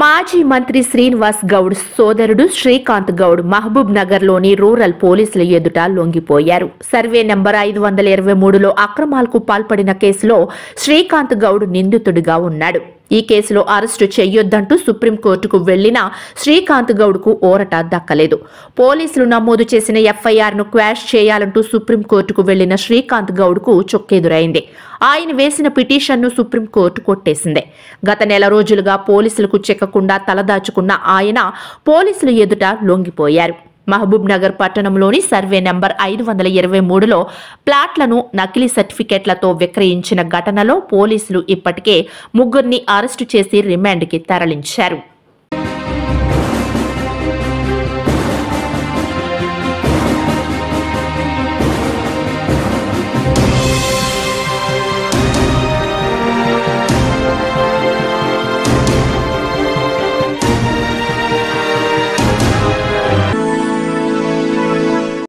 మాజీ మంత్రి శ్రీనివాస్ గౌడ్ సోదరుడు శ్రీకాంత్ గౌడ్ మహబూబ్ నగర్ లోని రూరల్ పోలీసుల ఎదుట లొంగిపోయారు సర్వే నెంబర్ ఐదు వందల ఇరవై మూడులో అక్రమాలకు పాల్పడిన కేసులో శ్రీకాంత్ గౌడ్ నిందితుడిగా ఉన్నాడు ఈ కేసులో అరెస్టు చేయొద్దంటూ సుప్రీంకోర్టుకు వెళ్లిన శ్రీకాంత్ గౌడ్కు ఓరట దక్కలేదు పోలీసులు నమోదు చేసిన ఎఫ్ఐఆర్ ను క్వాష్ చేయాలంటూ సుప్రీంకోర్టుకు వెళ్లిన శ్రీకాంత్ గౌడ్కు చొక్కెదురైంది ఆయన వేసిన పిటిషన్ను సుప్రీంకోర్టు కొట్టేసింది గత నెల రోజులుగా పోలీసులకు చెక్కకుండా తలదాచుకున్న ఆయన పోలీసుల ఎదుట లొంగిపోయారు మహబూబ్ నగర్ పట్టణంలోని సర్వే నంబర్ ఐదు వందల ఇరవై మూడులో ప్లాట్లను నకిలీ సర్టిఫికెట్లతో విక్రయించిన ఘటనలో పోలీసులు ఇప్పటికే ముగ్గురిని అరెస్టు చేసి రిమాండ్కి తరలించారు